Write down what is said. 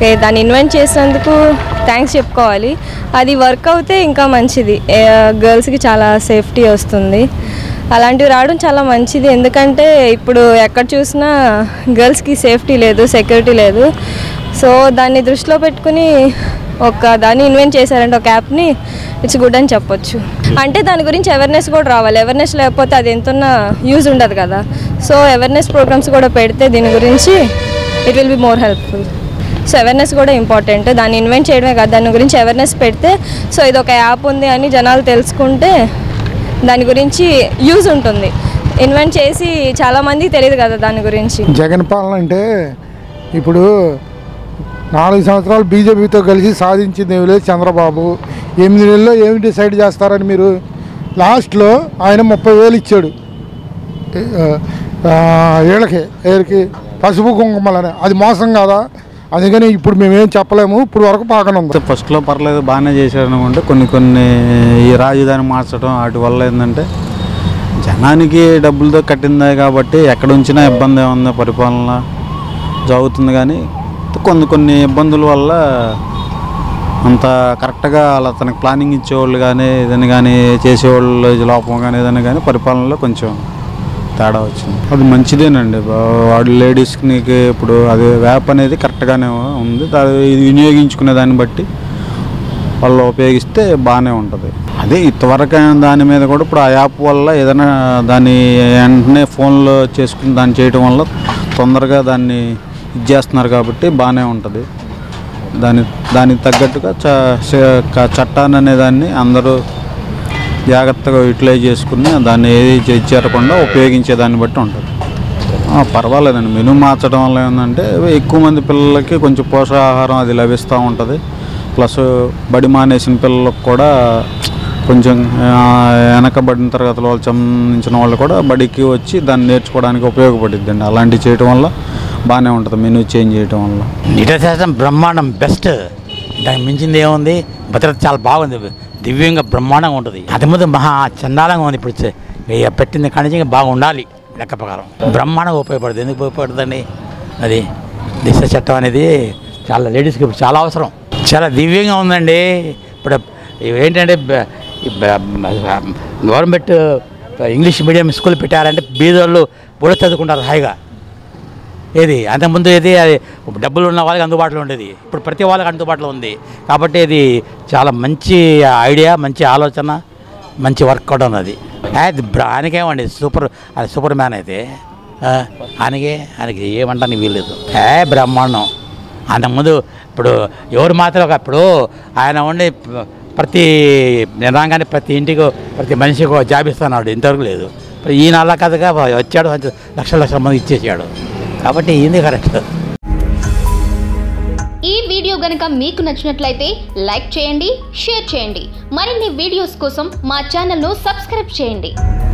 okay దాన్ని invent చేసినందుకు thanks చెప్పుకోవాలి అది వర్క్ అవుతే ఇంకా మంచిది గర్ల్స్కి చాలా సేఫ్టీ వస్తుంది అలాంటివి రావడం చాలా మంచిది ఎందుకంటే ఇప్పుడు ఎక్కడ చూసినా గర్ల్స్కి సేఫ్టీ లేదు సెక్యూరిటీ లేదు సో దాన్ని దృష్టిలో పెట్టుకుని ఒక దాన్ని ఇన్వెంట్ చేశారంటే ఒక యాప్ని ఇట్స్ గుడ్ అని చెప్పొచ్చు అంటే దాని గురించి అవేర్నెస్ కూడా రావాలి అవేర్నెస్ లేకపోతే అది ఎంతున్న యూజ్ ఉండదు కదా సో అవేర్నెస్ ప్రోగ్రామ్స్ కూడా పెడితే దీని గురించి it will be more helpful so awareness కూడా ఇంపార్టెంట్ దాన్ని ఇన్వెంట్ చేయడమే కాదు దాని గురించి అవేర్నెస్ పెడితే సో ఇది ఒక యాప్ ఉంది అని జనాలు తెలుసుకుంటే దాని గురించి యూజ్ ఉంటుంది ఇన్వెంట్ చేసి చాలామందికి తెలియదు కదా దాని గురించి జగన్ పాలన అంటే ఇప్పుడు నాలుగు సంవత్సరాలు బీజేపీతో కలిసి సాధించింది ఏమీ లేదు చంద్రబాబు ఎనిమిది నెలల్లో ఏమి డిసైడ్ చేస్తారని మీరు లాస్ట్లో ఆయన ముప్పై వేలు ఇచ్చాడు ఆ, వీళ్ళకి వీళ్ళకి పసుపు కుంకుమలని అది మోసం కాదా అందుకని ఇప్పుడు మేమేం చెప్పలేము ఇప్పుడు వరకు పాకన ఉంది ఫస్ట్లో పర్లేదు బాగానే చేశారు అనుకుంటే కొన్ని కొన్ని ఈ రాజధాని మార్చడం వాటి వల్ల ఏంటంటే జనానికి డబ్బులతో కట్టిందే కాబట్టి ఎక్కడ ఉంచినా ఇబ్బంది ఏముంది పరిపాలన జరుగుతుంది కానీ కొన్ని కొన్ని ఇబ్బందుల వల్ల అంత కరెక్ట్గా వాళ్ళ తనకి ప్లానింగ్ ఇచ్చేవాళ్ళు కానీ ఏదైనా కానీ చేసేవాళ్ళు లోపం కానీ ఏదైనా కానీ పరిపాలనలో కొంచెం తేడా వచ్చింది అది మంచిదేనండి బా- వాడు లేడీస్కి నీకు ఇప్పుడు అది వ్యాప్ అనేది కరెక్ట్గానే ఉంది అది ఇది వినియోగించుకునే దాన్ని బట్టి వాళ్ళు ఉపయోగిస్తే బాగానే ఉంటుంది అదే ఇంతవరకు అయిన దాని మీద కూడా ఇప్పుడు ఆ యాప్ వల్ల ఏదైనా దాన్ని వెంటనే ఫోన్లో చేసుకుని దాన్ని చేయడం వల్ల తొందరగా దాన్ని ఇది చేస్తున్నారు కాబట్టి బాగానే ఉంటుంది దాని దానికి తగ్గట్టుగా చ చ- క- చట్టాన్ని అనే దాన్ని అందరూ జాగ్రత్తగా యూటిలైజ్ చేసుకుని దాన్ని ఏది చే- చేరకుండా ఉపయోగించే దాన్ని బట్టి ఉంటుంది ఆ, పర్వాలేదండి మెను మార్చడం వల్ల ఏంటంటే ఎక్కువ మంది పిల్లలకి కొంచెం పోషకాహారం అది లభిస్తూ ఉంటుంది ప్లస్ బడి మానేసిన పిల్లలకు కూడా కొంచెం ఆ, వెనకబడిన తరగతుల వాళ్ళు సంబంధించిన వాళ్ళు కూడా బడికి వచ్చి దాన్ని నేర్చుకోవడానికి ఉపయోగపడుద్ది అండి అలాంటివి చేయడం వల్ల బాగానే ఉంటుంది మెనూ చేంజ్ చేయడం వల్ల నిట శాస్త్రం బ్రహ్మాండం బెస్ట్ దానికి మించింది ఏముంది భద్రత చాలా బాగుంది దివ్యంగా బ్రహ్మాండంగా ఉంటుంది అది ముందు మహా చందాలంగా ఉంది ఇప్పుడు చే- ఇక పెట్టింది కాడి నుంచి ఇంకా బాగా ఉండాలి లెక్క ప్రకారం బ్రహ్మాండంగా ఉపయోగపడుతుంది ఎందుకు ఉపయోగపడుతుందండి అది దిశ చట్టం అనేది చాలా లేడీస్కి ఇప్పుడు చాలా అవసరం చాలా దివ్యంగా ఉందండి ఇప్పుడు ఇవి ఏంటంటే బ- ఈ బ- గవర్నమెంట్ ఇంగ్లీష్ మీడియం స్కూల్ పెట్టారంటే బీదోళ్ళు కూడా చదువుకుంటారు హాయిగా ఏది అంతకుముందు ఏది అది డబ్బులు ఉన్న వాళ్ళకి అందుబాటులో ఉండేది ఇప్పుడు ప్రతి వాళ్ళకి అందుబాటులో ఉంది కాబట్టి ఇది చాలా మంచి ఐడియా మంచి ఆలోచన మంచి వర్క్ కూడా ఉన్నది అది బ్ర- ఆయనకేమండి సూపర్ అది సూపర్ మ్యాన్ అయితే ఆ, ఆయనకే ఆయనకి ఏమంటానికి వీల్లేదు ఏ బ్రహ్మాండం అంతకుముందు ఇప్పుడు ఎవరు మాత్రం ఒక- ఇప్పుడు ఆయన ఉండి ప- ప్రతి నేను రాగానే ప్రతి ఇంటికి ప్రతి మనిషికి ఒక జాబ్ ఇస్తున్నాడు ఇంతవరకు లేదు ఇప్పుడు ఈయన అలా కథగా వచ్చాడు లక్షల లక్షల మంది ఇచ్చేసాడు కాబట్టి ఈయన కరెక్ట్ ఈ వీడియో గనుక మీకు నచ్చినట్లయితే లైక్ చేయండి షేర్ చేయండి మరిన్ని వీడియోస్ కోసం మా ఛానల్ను సబ్స్క్రైబ్ చేయండి